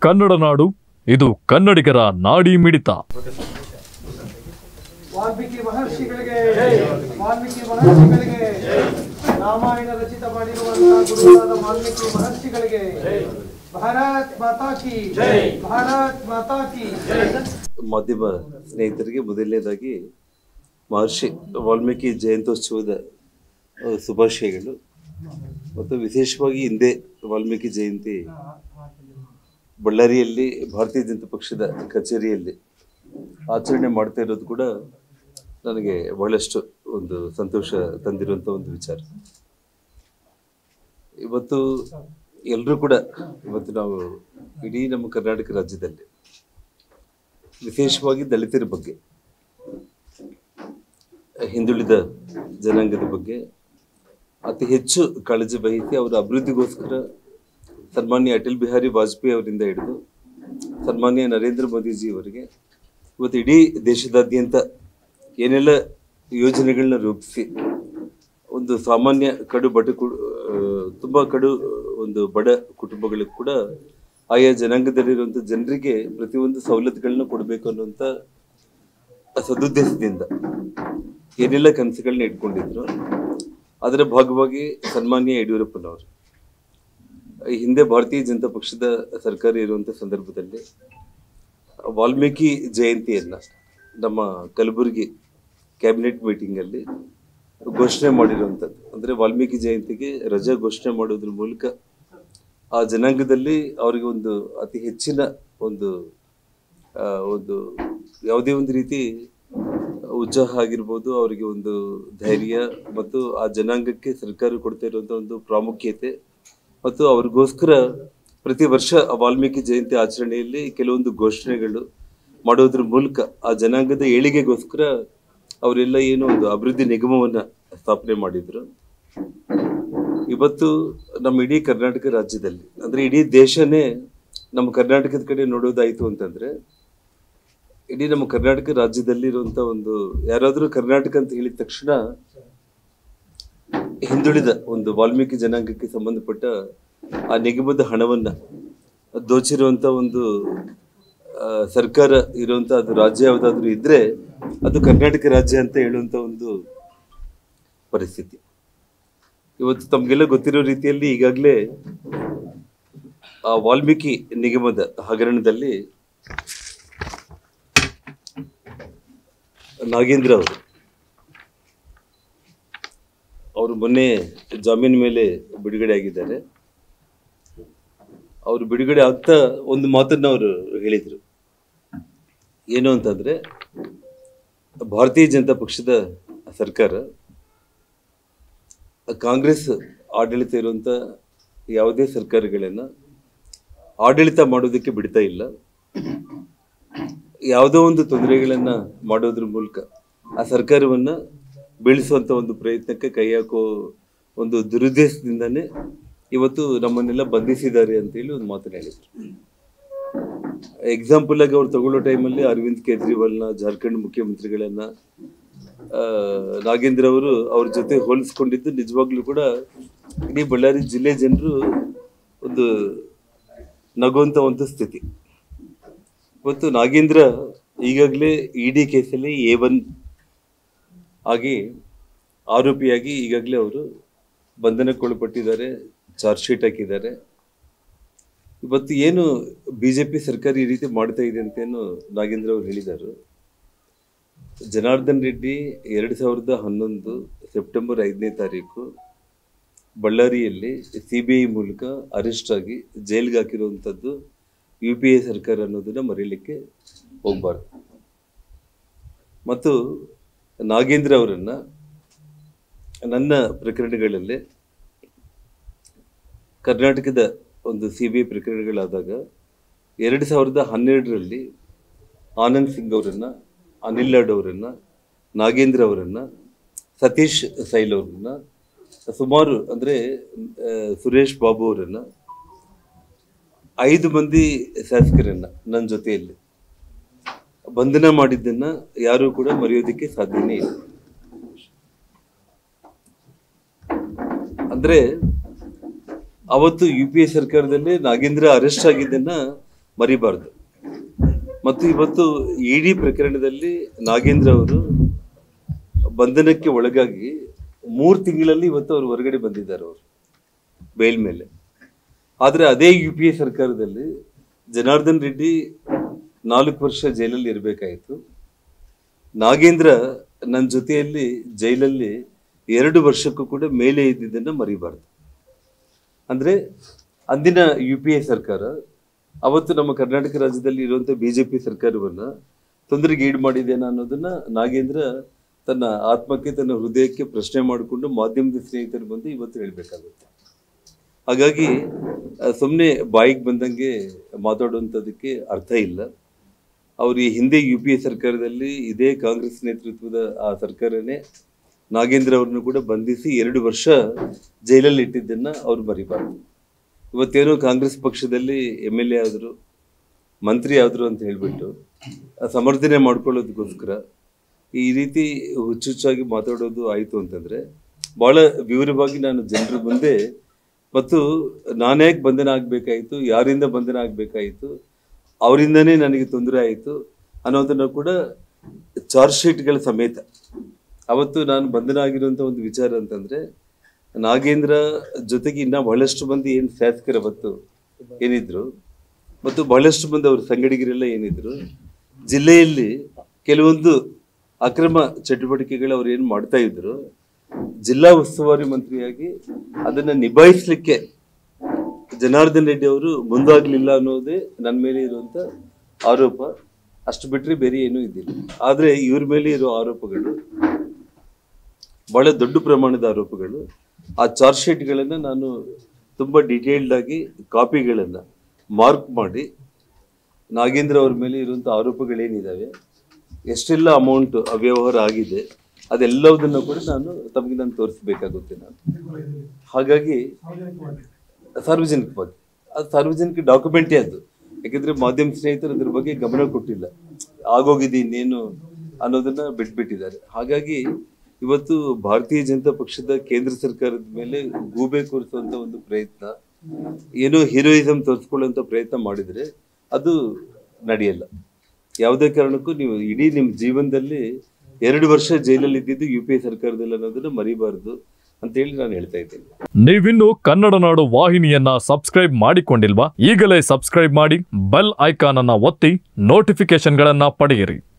ಕನ್ನಡ ನಾಡು ಇದು ಕನ್ನಡಿಗರ ನಾಡಿ ಮಿಡಿತ ವಾಲ್ಮೀಕಿ ಮಹರ್ಷಿಗಳಿಗೆ ವಾಲ್ಮೀಕಿ ಮಹರ್ಷಿಗಳಿಗೆ ರಾಮಾಯಣ ರಚಿತ ಮಾಡಿರುವಂತಹ ಗುರುವಾದ ವಾಲ್ಮೀಕಿ ಮಹರ್ಷಿಗಳಿಗೆ ಭಾರತ್ ಮಾತಾ ಕಿ ಭಾರತ್ ಮಾತಾ ಕಿ ಮಾಧ್ಯಮ ಸ್ನೇಹಿತರಿಗೆ ಮೊದಲನೇದಾಗಿ ಮಹರ್ಷಿ ವಾಲ್ಮೀಕಿ ಜಯಂತ್ಯೋತ್ಸವದ ಆ, ಶುಭಾಶಯಗಳು ಮತ್ತು ವಿಶೇಷವಾಗಿ ಹಿಂದೆ ವಾಲ್ಮೀಕಿ ಜಯಂತಿ ಬಳ್ಳಾರಿಯಲ್ಲಿ ಭಾರತೀಯ ಜನತಾ ಪಕ್ಷದ ಕಚೇರಿಯಲ್ಲಿ ಆಚರಣೆ ಮಾಡ್ತಾ ಇರೋದು ಕೂಡ ನನಗೆ ಬಹಳಷ್ಟು ಒಂದು ಸಂತೋಷ ತಂದಿರುವಂಥ ಒಂದು ವಿಚಾರ ಇವತ್ತು ಎಲ್ಲರೂ ಕೂಡ ಇವತ್ತು ನಾವು ಇಡೀ ನಮ್ಮ ಕರ್ನಾಟಕ ರಾಜ್ಯದಲ್ಲಿ ವಿಶೇಷವಾಗಿ ದಲಿತರ ಬಗ್ಗೆ ಹಿಂದುಳಿದ ಜನಾಂಗದ ಬಗ್ಗೆ ಅತಿ ಹೆಚ್ಚು ಕಾಳಜಿ ವಹಿಸಿ ಅವರ ಅಭಿವೃದ್ಧಿಗೋಸ್ಕರ ಸನ್ಮಾನ್ಯ ಅಟಲ್ ಬಿಹಾರಿ ವಾಜಪೇಯಿ ಅವರಿಂದ ಹಿಡಿದು ಸನ್ಮಾನ್ಯ ನರೇಂದ್ರ ಮೋದಿಜಿ ಅವರಿಗೆ ಇವತ್ತು ಇಡೀ ದೇಶದಾದ್ಯಂತ ಏನೆಲ್ಲ ಯೋಜನೆಗಳನ್ನ ರೂಪಿಸಿ ಒಂದು ಸಾಮಾನ್ಯ ಕಡು ಬಡ ಕು- ಆ, ತುಂಬಾ ಕಡು ಒಂದು ಬಡ ಕುಟುಂಬಗಳಿಗೆ ಕೂಡ ಆಯಾ ಜನಾಂಗದಲ್ಲಿರುವಂಥ ಜನರಿಗೆ ಪ್ರತಿಯೊಂದು ಸವಲತ್ತುಗಳನ್ನ ಕೊಡಬೇಕು ಅನ್ನುವಂಥ ಸದುದ್ದೇಶದಿಂದ ಏನೆಲ್ಲ ಕನಸುಗಳನ್ನ ಇಟ್ಕೊಂಡಿದ್ರು ಅದರ ಭಾಗವಾಗಿ ಸನ್ಮಾನ್ಯ ಯಡಿಯೂರಪ್ಪನವರು ಈ ಹಿಂದೆ ಭಾರತೀಯ ಜನತಾ ಪಕ್ಷದ ಸರ್ಕಾರ ಇರುವಂಥ ಸಂದರ್ಭದಲ್ಲಿ ವಾಲ್ಮೀಕಿ ಜಯಂತಿಯನ್ನ ನಮ್ಮ ಕಲಬುರಗಿ ಕ್ಯಾಬಿನೆಟ್ ಮೀಟಿಂಗಲ್ಲಿ ಘೋಷಣೆ ಮಾಡಿರುವಂಥದ್ದು ಅಂದರೆ ವಾಲ್ಮೀಕಿ ಜಯಂತಿಗೆ ರಜಾ ಘೋಷಣೆ ಮಾಡೋದ್ರ ಮೂಲಕ ಆ ಜನಾಂಗದಲ್ಲಿ ಅವರಿಗೆ ಒಂದು ಅತಿ ಹೆಚ್ಚಿನ ಒಂದು ಆ, ಒಂದು ಯಾವುದೇ ಒಂದು ರೀತಿ ಉತ್ಸಾಹ ಆಗಿರ್ಬೋದು ಅವರಿಗೆ ಒಂದು ಧೈರ್ಯ ಮತ್ತು ಆ ಜನಾಂಗಕ್ಕೆ ಸರ್ಕಾರ ಕೊಡ್ತಾ ಇರುವಂಥ ಒಂದು ಪ್ರಾಮುಖ್ಯತೆ ಮತ್ತು ಅವ್ರಿಗೋಸ್ಕರ ಪ್ರತಿ ವರ್ಷ ಆ ವಾಲ್ಮೀಕಿ ಜಯಂತಿ ಆಚರಣೆಯಲ್ಲಿ ಕೆಲವೊಂದು ಘೋಷಣೆಗಳು ಮಾಡೋದ್ರ ಮೂಲಕ ಆ ಜನಾಂಗದ ಏಳಿಗೆಗೋಸ್ಕರ ಅವರೆಲ್ಲ ಏನು ಒಂದು ಅಭಿವೃದ್ಧಿ ನಿಗಮವನ್ನ ಸ್ಥಾಪನೆ ಮಾಡಿದ್ರು ಇವತ್ತು ನಮ್ಮ ಇಡೀ ಕರ್ನಾಟಕ ರಾಜ್ಯದಲ್ಲಿ ಅಂದ್ರೆ ಇಡೀ ದೇಶನೇ ನಮ್ಮ ಕರ್ನಾಟಕದ ಕಡೆ ನೋಡೋದಾಯ್ತು ಅಂತಂದ್ರೆ ಇಡೀ ನಮ್ಮ ಕರ್ನಾಟಕ ರಾಜ್ಯದಲ್ಲಿರುವಂತ ಒಂದು ಯಾರಾದ್ರೂ ಕರ್ನಾಟಕ ಅಂತ ಹೇಳಿದ ತಕ್ಷಣ ಹಿಂದುಳಿದ ಒಂದು ವಾಲ್ಮೀಕಿ ಜನಾಂಗಕ್ಕೆ ಸಂಬಂಧಪಟ್ಟ ಆ ನಿಗಮದ ಹಣವನ್ನ ದೋಚಿರುವಂತ ಒಂದು ಆ, ಸರ್ಕಾರ ಇರುವಂತ ಅದು ರಾಜ್ಯ ಯಾವ್ದಾದ್ರು ಇದ್ರೆ ಅದು ಕರ್ನಾಟಕ ರಾಜ್ಯ ಅಂತ ಹೇಳುವಂತ ಒಂದು ಪರಿಸ್ಥಿತಿ ಇವತ್ತು ತಮ್ಗೆಲ್ಲ ಗೊತ್ತಿರೋ ರೀತಿಯಲ್ಲಿ ಈಗಾಗಲೇ ಆ ವಾಲ್ಮೀಕಿ ನಿಗಮದ ಹಗರಣದಲ್ಲಿ ನಾಗೇಂದ್ರ ಅವರು ಅವರು ಮೊನ್ನೆ ಜಾಮೀನು ಮೇಲೆ ಬಿಡುಗಡೆ ಆಗಿದ್ದಾರೆ ಅವರು ಬಿಡುಗಡೆ ಆಗ್ತಾ ಒಂದು ಮಾತನ್ನ ಅವರು ಹೇಳಿದರು ಏನು ಅಂತಂದ್ರೆ ಭಾರತೀಯ ಜನತಾ ಪಕ್ಷದ ಸರ್ಕಾರ ಕಾಂಗ್ರೆಸ್ ಆಡಳಿತ ಇರುವಂತ ಯಾವುದೇ ಸರ್ಕಾರಗಳನ್ನ ಆಡಳಿತ ಮಾಡೋದಕ್ಕೆ ಬಿಡ್ತಾ ಇಲ್ಲ ಯಾವುದೋ ಒಂದು ತೊಂದರೆಗಳನ್ನ ಮಾಡೋದ್ರ ಮೂಲಕ ಆ ಸರ್ಕಾರವನ್ನ ಬೀಳಿಸುವಂತ ಒಂದು ಪ್ರಯತ್ನಕ್ಕೆ ಕೈ ಹಾಕೋ ಒಂದು ದುರುದ್ದೇಶದಿಂದಾನೇ ಇವತ್ತು ನಮ್ಮನ್ನೆಲ್ಲ ಬಂಧಿಸಿದ್ದಾರೆ ಅಂತ ಹೇಳಿ ಒಂದು ಮಾತನ್ನ ಹೇಳಿದ್ರು ಎಕ್ಸಾಂಪಲ್ ಆಗಿ ಅವ್ರು ತಗೊಳ್ಳೋ ಟೈಮಲ್ಲಿ ಅರವಿಂದ್ ಕೇಜ್ರಿವಾಲ್ನ ಜಾರ್ಖಂಡ್ ಮುಖ್ಯಮಂತ್ರಿಗಳನ್ನ ಆ, ನಾಗೇಂದ್ರ ಅವರು ಅವ್ರ ಜೊತೆ ಹೋಲಿಸ್ಕೊಂಡಿದ್ದು ನಿಜವಾಗ್ಲೂ ಕೂಡ ಇಡೀ ಬಳ್ಳಾರಿ ಜಿಲ್ಲೆ ಜನರು ಒಂದು ನಗುವಂತ ಒಂದು ಸ್ಥಿತಿ ಇವತ್ತು ನಾಗೇಂದ್ರ ಈಗಾಗಲೇ ಇಡಿ ಕೇಸಲ್ಲಿ ಎ ಒನ್ ಆಗಿ ಆರೋಪಿಯಾಗಿ ಈಗಾಗಲೇ ಅವರು ಬಂಧನಕ್ಕೊಳಪಟ್ಟಿದ್ದಾರೆ ಚಾರ್ಜ್ ಶೀಟ್ ಹಾಕಿದ್ದಾರೆ ಇವತ್ತು ಏನು ಬಿಜೆಪಿ ಸರ್ಕಾರ ಈ ರೀತಿ ಮಾಡ್ತಾ ಇದೆ ಅಂತೇನು ನಾಗೇಂದ್ರ ಅವರು ಹೇಳಿದ್ದಾರೆ ಜನಾರ್ದನ್ ರೆಡ್ಡಿ ಎರಡು ಸಾವಿರದ ಹನ್ನೊಂದು ಸೆಪ್ಟೆಂಬರ್ ಐದನೇ ತಾರೀಕು ಬಳ್ಳಾರಿಯಲ್ಲಿ ಸಿ ಬಿ ಐ ಮೂಲಕ ಅರೆಸ್ಟ್ ಆಗಿ ಜೈಲ್ಗೆ ಹಾಕಿರುವಂಥದ್ದು ಯು ಪಿ ಎ ಸರ್ಕಾರ ಅನ್ನೋದನ್ನ ಮರೀಲಿಕ್ಕೆ ಹೋಗ್ಬಾರ್ದು ಮತ್ತು ನಾಗೇಂದ್ರ ಅವರನ್ನ ನನ್ನ ಪ್ರಕರಣಗಳಲ್ಲಿ ಕರ್ನಾಟಕದ ಒಂದು ಸಿ ಬಿ ಐ ಪ್ರಕರಣಗಳಾದಾಗ ಎರಡು ಸಾವಿರದ ಹನ್ನೆರಡರಲ್ಲಿ ಆನಂದ್ ಸಿಂಗ್ ಅವರನ್ನ ಅನಿಲ್ ಲಾಡ್ ಅವರನ್ನ ನಾಗೇಂದ್ರ ಅವರನ್ನ ಸತೀಶ್ ಸೈಲ್ ಅವರನ್ನ ಸುಮಾರು ಅಂದ್ರೆ ಆ, ಸುರೇಶ್ ಬಾಬು ಅವರನ್ನ ಐದು ಮಂದಿ ಶಾಸಕರನ್ನ ನನ್ನ ಜೊತೆಯಲ್ಲಿ ಬಂಧನ ಮಾಡಿದ್ದನ್ನ ಯಾರು ಕೂಡ ಮರೆಯೋದಕ್ಕೆ ಸಾಧ್ಯನೇ ಇಲ್ಲ ಅಂದ್ರೆ ಅವತ್ತು ಯು ಪಿ ಎ ಸರ್ಕಾರದಲ್ಲಿ ನಾಗೇಂದ್ರ ಅರೆಸ್ಟ್ ಆಗಿದ್ದನ್ನ ಮರಿಬಾರ್ದು ಮತ್ತು ಇವತ್ತು ಇಡಿ ಪ್ರಕರಣದಲ್ಲಿ ನಾಗೇಂದ್ರ ಅವರು ಬಂಧನಕ್ಕೆ ಒಳಗಾಗಿ ಮೂರು ತಿಂಗಳಲ್ಲಿ ಇವತ್ತು ಅವರು ಹೊರಗಡೆ ಬಂದಿದ್ದಾರೆ ಅವರು ಬೇಲ್ ಮೇಲೆ ಆದರೆ ಅದೇ ಯು ಪಿ ಎ ಸರ್ಕಾರದಲ್ಲಿ ಜನಾರ್ದನ್ ರೆಡ್ಡಿ ನಾಲ್ಕು ವರ್ಷ ಜೈಲಲ್ಲಿ ಇರಬೇಕಾಯಿತು ನಾಗೇಂದ್ರ ನನ್ನ ಜೊತೆಯಲ್ಲಿ ಜೈಲಲ್ಲಿ ಎರಡು ವರ್ಷಕ್ಕೂ ಕೂಡ ಮೇಲೆ ಇದ್ದಿದ್ದನ್ನು ಮರಿಬಾರ್ದು ಅಂದ್ರೆ ಅಂದಿನ ಯು ಪಿ ಎ ಸರ್ಕಾರ ಅವತ್ತು ನಮ್ಮ ಕರ್ನಾಟಕ ರಾಜ್ಯದಲ್ಲಿ ಇರುವಂತ ಬಿಜೆಪಿ ಸರ್ಕಾರವನ್ನ ತೊಂದರೆಗೆ ಈಡು ಮಾಡಿದ್ದೇನೆ ಅನ್ನೋದನ್ನ ನಾಗೇಂದ್ರ ತನ್ನ ಆತ್ಮಕ್ಕೆ ತನ್ನ ಹೃದಯಕ್ಕೆ ಪ್ರಶ್ನೆ ಮಾಡಿಕೊಂಡು ಮಾಧ್ಯಮದ ಸ್ನೇಹಿತರು ಬಂದು ಇವತ್ತು ಹೇಳ್ಬೇಕಾಗುತ್ತೆ ಹಾಗಾಗಿ ಸುಮ್ಮನೆ ಬಾಯಿಗೆ ಬಂದಂಗೆ ಮಾತಾಡುವಂಥದ್ದಕ್ಕೆ ಅರ್ಥ ಇಲ್ಲ ಅವರು ಈ ಹಿಂದೆ ಯು ಪಿ ಎ ಸರ್ಕಾರದಲ್ಲಿ ಇದೇ ಕಾಂಗ್ರೆಸ್ ನೇತೃತ್ವದ ಆ ಸರ್ಕಾರನೇ ನಾಗೇಂದ್ರ ಅವ್ರನ್ನು ಕೂಡ ಬಂಧಿಸಿ ಎರಡು ವರ್ಷ ಜೈಲಲ್ಲಿ ಇಟ್ಟಿದ್ದನ್ನ ಅವ್ರು ಮರಿಬಾರ್ದು ಇವತ್ತೇನೋ ಕಾಂಗ್ರೆಸ್ ಪಕ್ಷದಲ್ಲಿ ಎಮ್ ಎಲ್ ಎ ಆದರು ಮಂತ್ರಿ ಆದರು ಅಂತ ಹೇಳ್ಬಿಟ್ಟು ಆ ಸಮರ್ಥನೆ ಮಾಡ್ಕೊಳ್ಳೋದಕ್ಕೋಸ್ಕರ ಈ ರೀತಿ ಹುಚ್ಚುಚ್ಚಾಗಿ ಮಾತಾಡೋದು ಆಯಿತು ಅಂತಂದ್ರೆ ಬಹಳ ವಿವರವಾಗಿ ನಾನು ಜನರ ಮುಂದೆ ಮತ್ತು ನಾನ್ಯಾಕೆ ಬಂಧನ ಆಗಬೇಕಾಯಿತು ಯಾರಿಂದ ಬಂಧನ ಆಗಬೇಕಾಯಿತು ಅವರಿಂದನೇ ನನಗೆ ತೊಂದರೆ ಆಯಿತು ಅನ್ನೋದನ್ನ ಕೂಡ ಚಾರ್ಜ್ ಶೀಟ್ಗಳ ಸಮೇತ ಅವತ್ತು ನಾನು ಬಂಧನ ಆಗಿರುವಂಥ ಒಂದು ವಿಚಾರ ಅಂತಂದ್ರೆ ನಾಗೇಂದ್ರ ಜೊತೆಗೆ ಇನ್ನ ಬಹಳಷ್ಟು ಮಂದಿ ಏನು ಶಾಸಕರು ಅವತ್ತು ಏನಿದ್ರು ಮತ್ತು ಬಹಳಷ್ಟು ಮಂದಿ ಅವ್ರ ಸಂಗಡಿಗರೆಲ್ಲ ಏನಿದ್ರು ಜಿಲ್ಲೆಯಲ್ಲಿ ಕೆಲವೊಂದು ಅಕ್ರಮ ಚಟುವಟಿಕೆಗಳು ಅವ್ರು ಏನು ಮಾಡ್ತಾ ಇದ್ರು ಜಿಲ್ಲಾ ಉಸ್ತುವಾರಿ ಮಂತ್ರಿಯಾಗಿ ಅದನ್ನ ನಿಭಾಯಿಸ್ಲಿಕ್ಕೆ ಜನಾರ್ದನ್ ರೆಡ್ಡಿ ಅವರು ಮುಂದಾಗ್ಲಿಲ್ಲ ಅನ್ನೋದೇ ನನ್ನ ಮೇಲೆ ಇರುವಂತ ಆರೋಪ ಅಷ್ಟು ಬಿಟ್ರೆ ಬೇರೆ ಏನೂ ಇದ್ದಿಲ್ಲ ಆದ್ರೆ ಇವ್ರ ಮೇಲೆ ಇರೋ ಆರೋಪಗಳು ಬಹಳ ದೊಡ್ಡ ಪ್ರಮಾಣದ ಆರೋಪಗಳು ಆ ಚಾರ್ಜ್ ಶೀಟ್ಗಳನ್ನ ನಾನು ತುಂಬಾ ಡೀಟೇಲ್ಡ್ ಆಗಿ ಕಾಪಿಗಳನ್ನ ಮಾರ್ಕ್ ಮಾಡಿ ನಾಗೇಂದ್ರ ಅವ್ರ ಮೇಲೆ ಇರುವಂತ ಆರೋಪಗಳೇನಿದಾವೆ ಎಷ್ಟೆಲ್ಲ ಅಮೌಂಟ್ ಅವ್ಯವಹಾರ ಆಗಿದೆ ಅದೆಲ್ಲವುದನ್ನು ಕೂಡ ನಾನು ತಮಗೆ ನಾನು ತೋರಿಸ್ಬೇಕಾಗುತ್ತೆ ನಾನು ಹಾಗಾಗಿ ಸಾರ್ವಜನಿಕವಾಗಿ ಅದು ಸಾರ್ವಜನಿಕ ಡಾಕ್ಯುಮೆಂಟೇ ಅದು ಯಾಕಂದ್ರೆ ಮಾಧ್ಯಮ ಸ್ನೇಹಿತರು ಅದ್ರ ಬಗ್ಗೆ ಗಮನ ಕೊಟ್ಟಿಲ್ಲ ಆಗೋಗಿದೆ ಇನ್ನೇನು ಅನ್ನೋದನ್ನ ಬಿಟ್ಬಿಟ್ಟಿದ್ದಾರೆ ಹಾಗಾಗಿ ಇವತ್ತು ಭಾರತೀಯ ಜನತಾ ಪಕ್ಷದ ಕೇಂದ್ರ ಸರ್ಕಾರದ ಮೇಲೆ ಗೂಬೆ ಕೂರಿಸುವಂತ ಒಂದು ಪ್ರಯತ್ನ ಏನೋ ಹೀರೋಯಿಸಂ ತೋರಿಸ್ಕೊಳ್ಳುವಂತ ಪ್ರಯತ್ನ ಮಾಡಿದ್ರೆ ಅದು ನಡೆಯಲ್ಲ ಯಾವುದೇ ಕಾರಣಕ್ಕೂ ನೀವು ಇಡೀ ನಿಮ್ಮ ಜೀವನದಲ್ಲಿ ಎರಡು ವರ್ಷ ಜೈಲಲ್ಲಿ ಇದ್ದಿದ್ದು ಯು ಪಿ ಎ ಸರ್ಕಾರದಲ್ಲಿ ಅನ್ನೋದನ್ನ ಮರಿಬಾರದು ಅಂತೇಳಿ ನಾನು ಹೇಳ್ತಾ ಇದ್ದೀನಿ ನೀವಿನ್ನು ಕನ್ನಡ ನಾಡು ವಾಹಿನಿಯನ್ನ ಸಬ್ಸ್ಕ್ರೈಬ್ ಮಾಡಿಕೊಂಡಿಲ್ವಾ ಈಗಲೇ ಸಬ್ಸ್ಕ್ರೈಬ್ ಮಾಡಿ ಬೆಲ್ ಐಕಾನ್ ಅನ್ನ ಒತ್ತಿ ನೋಟಿಫಿಕೇಶನ್ಗಳನ್ನ ಪಡೆಯಿರಿ